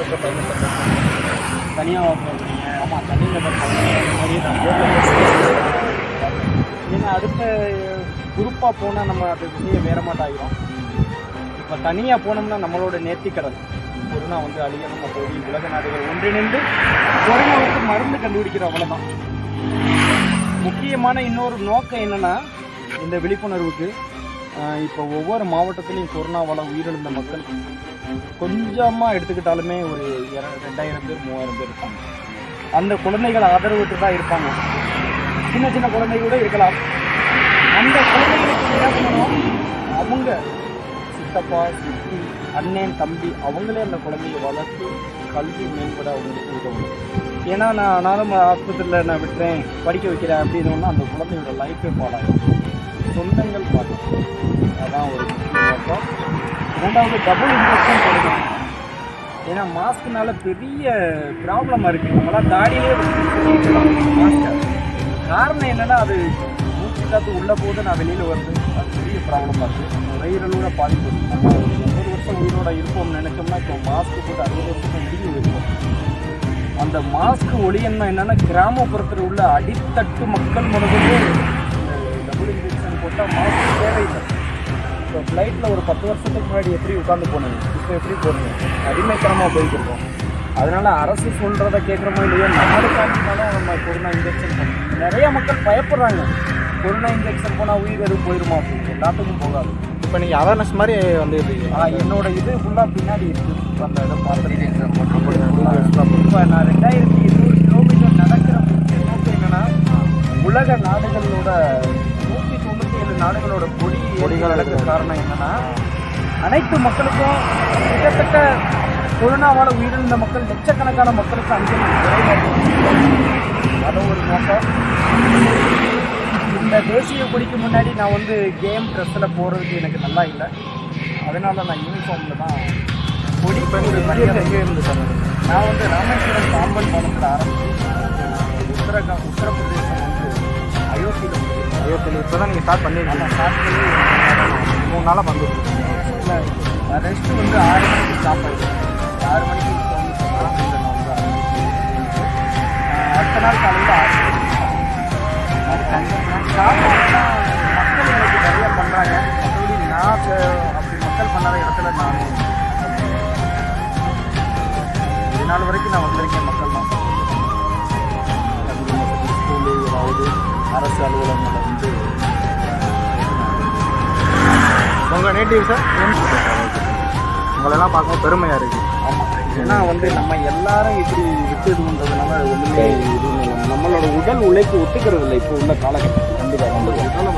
மக்கள் பயணத்தை தனியாக போகிறீங்க ஆமாம் தனிநபர் பயணம் அந்த மாதிரி நான் போர்டில் ஏன்னா அடுத்த குரூப்பாக போனால் நம்ம அது வெளியே வேற மாட்டாகிறோம் இப்போ தனியாக போனோம்னா நம்மளோட நேர்த்திக்கடன் கொரோனா வந்து அழியணும் நம்ம போய் உலக நாடுகள் ஒன்றிணைந்து கொரோனாவுக்கு மருந்து கண்டுபிடிக்கிற அவ்வளோதான் முக்கியமான இன்னொரு நோக்கம் என்னன்னா இந்த விழிப்புணர்வுக்கு ஆஹ் இப்போ ஒவ்வொரு மாவட்டத்திலையும் கொரோனாவால் உயிரிழந்த மக்கள் கொஞ்சமாக எடுத்துக்கிட்டாலுமே ஒரு இர- ரெண்டாயிரம் பேர் மூவாயிரம் பேர் இருப்பாங்க அந்த குழந்தைகள் ஆதரவுட்டு தான் இருப்பாங்க சின்ன சின்ன குழந்தைங்க கூட இருக்கலாம் அந்த குழந்தைகளுக்கு என்ன பண்ணணும் அவங்க சித்தப்பா சித்தி அண்ணன் தம்பி அவங்களே அந்த குழந்தைய வளர்த்து கல்வி மேம்பட அவங்களுக்கு உதவணும் ஏன்னா நான் நானும் ஆஸ்பத்திரியில் நான் விட்டுறேன் படிக்க வைக்கிறேன் அப்படின்னு அந்த குழந்தையோட லைஃபே பாடாகும் சொந்தங்கள் பாடம் அதான் ஒரு முக்கிய நோக்கம் இரண்டாவது டபுள் இன்ஜெக்ஷன் கொடுக்கணும் ஏன்னா மாஸ்க்னால பெரிய ப்ராப்ளமாக இருக்குது நம்மளாம் தாடியிலே மாஸ்க் காரணம் என்னன்னா அது மூச்சு காத்து உள்ள போது நான் வெளியில வருது அது பெரிய ப்ராப்ளமாக இருக்கு நுரையீரலோட பாதிப்பு இருக்கு. நம்ம ஒரு எண்பது வருஷம் உயிரோட இருப்போம்னு நினைச்சோம்னா இப்போ மாஸ்க் போட்டு அறுபது வருஷம் முடிவு இருக்கும் அந்த மாஸ்க் ஒளியன்மை என்னன்னா கிராமப்புறத்தில் உள்ள அடித்தட்டு மக்கள் முதல்ல டபுள் இன்ஜெக்ஷன் போட்டால் மாஸ்க் தேவையில்லை இப்போ ஃப்ளைட்டில் ஒரு பத்து வருஷத்துக்கு முன்னாடி எப்படி உட்காந்து போனீங்க இப்போ எப்படி போறீங்க அடிமைத்தனமாக போயிட்டு இருக்கோம் அதனால அரசு சொல்கிறத கேட்குறோமோ இல்லையோ நம்மளுக்காண்டினாலும் நம்ம கொரோனா இன்ஜெக்ஷன் பண்ணணும் நிறைய மக்கள் பயப்படுறாங்க கொரோனா இன்ஜெக்ஷன் போனால் உயிர் எதுவும் போயிடுமா அப்படின்னு எல்லாத்துக்கும் போகாது இப்போ நீங்கள் அவேர்னஸ் மாதிரி வந்துருக்கீங்க ஆ, என்னோட இது ஃபுல்லாக பின்னாடி இருக்கு அந்த இதை பார்த்துருக்கேன் இப்போ நான் ரெண்டாயிரத்தி இருநூறு கிலோமீட்டர் நடக்கிற முக்கிய நோக்கம் என்னன்னா உலக நாடுகளோட நூற்றி தொண்ணூற்றி ஏழு நாடுகளோட கொடி கொடிகள் நடக்கிற காரணம் என்னன்னா அனைத்து மக்களுக்கும் கிட்டத்தட்ட கொரோனாவால் உயிரிழந்த மக்கள் லட்சக்கணக்கான மக்களுக்கு அஞ்சலி அது ஒரு நோக்கம் இந்த தேசிய கொடிக்கு முன்னாடி நான் வந்து கேம் ட்ரெஸ்ஸில் போகிறதுக்கு எனக்கு நல்லா இல்லை அதனால நான் யூனிஃபார்மில் தான் கொடி ஒரு மரியாதை எங்கே இருந்து சார் நான் வந்து ராமேஸ்வரம் பாம்பன் பாலத்தில் ஆரம்பிச்சு உத்தரகா உத்தரப்பிரதேசம் வந்து அயோத்தியில் அயோத்தியில் இப்போ தான் நீங்கள் ஸ்டார்ட் பண்ணியிருக்கீங்க நம்ம ஸ்டார்ட் பண்ணி மூணு நாளாக வந்துருக்கீங்க இல்லை ரெஸ்ட் வந்து ஆறு மணிக்கு ஸ்டாப் ஆகிடும் ஆறு மணிக்கு போகணும்னு சொன்னால் இந்த நான் வந்து ஆரம்பிச்சு. ஆஹ் அடுத்த நாள் காலையில் ஆறு மணிக்கு காரணம்னா மக்கள் எனக்கு நிறைய பண்ணுறாங்க மற்றபடி நான் ச- அப்படி மக்கள் பண்ணாத இடத்துல நான் இது நாள் வரைக்கும் நான் வந்திருக்கேன் மக்கள் தான் ஸ்கூலு ஏதாவது அரசு அலுவலகங்களை வந்து உங்கள் நேட்டிவ் சார் உங்களெல்லாம் பார்க்கும்போது பெருமையாக இருக்குது ஆமாம் ஏன்னா வந்து நம்ம எல்லாரும் இப்படி விட்டு இது பண்ணுறதுனால ஒன்றுமே இது இல்லை. நம்மளோட உடல் உழைப்பு ஒத்துக்கிறது இல்லை இப்போ உள்ள காலகட்டம் கண்டிப்பாக கண்டிப்பாக